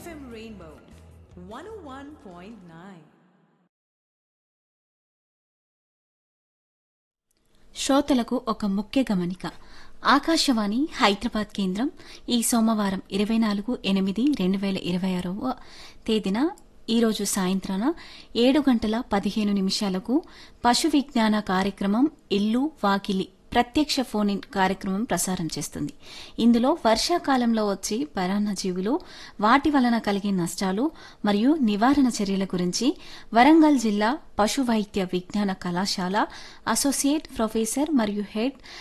FM Rainbow 101.9. శ్రోతలకు ఒక ముఖ్య గమనిక ఆకాశవాణి హైదరాబాద్ కేంద్రం ఈ సోమవారం ఇరవై నాలుగు ఎనిమిది రెండు వేల ఇరవై ఆరవ తేదీన ఈరోజు సాయంత్రాన ఏడు గంటల పదిహేను నిమిషాలకు పశు విజ్ఞాన కార్యక్రమం ఇల్లు వాకిలి ప్రత్యక్ష ఫోన్ ఇన్ కార్యక్రమం ప్రసారం చేస్తుంది ఇందులో వర్షాకాలంలో వచ్చే పరాన్నజీవులు వాటి వలన కలిగే నష్టాలు మరియు నివారణ చర్యల గురించి వరంగల్ జిల్లా పశు వైద్య విజ్ఞాన కళాశాల అసోసియేట్ ప్రొఫెసర్ మరియు హెడ్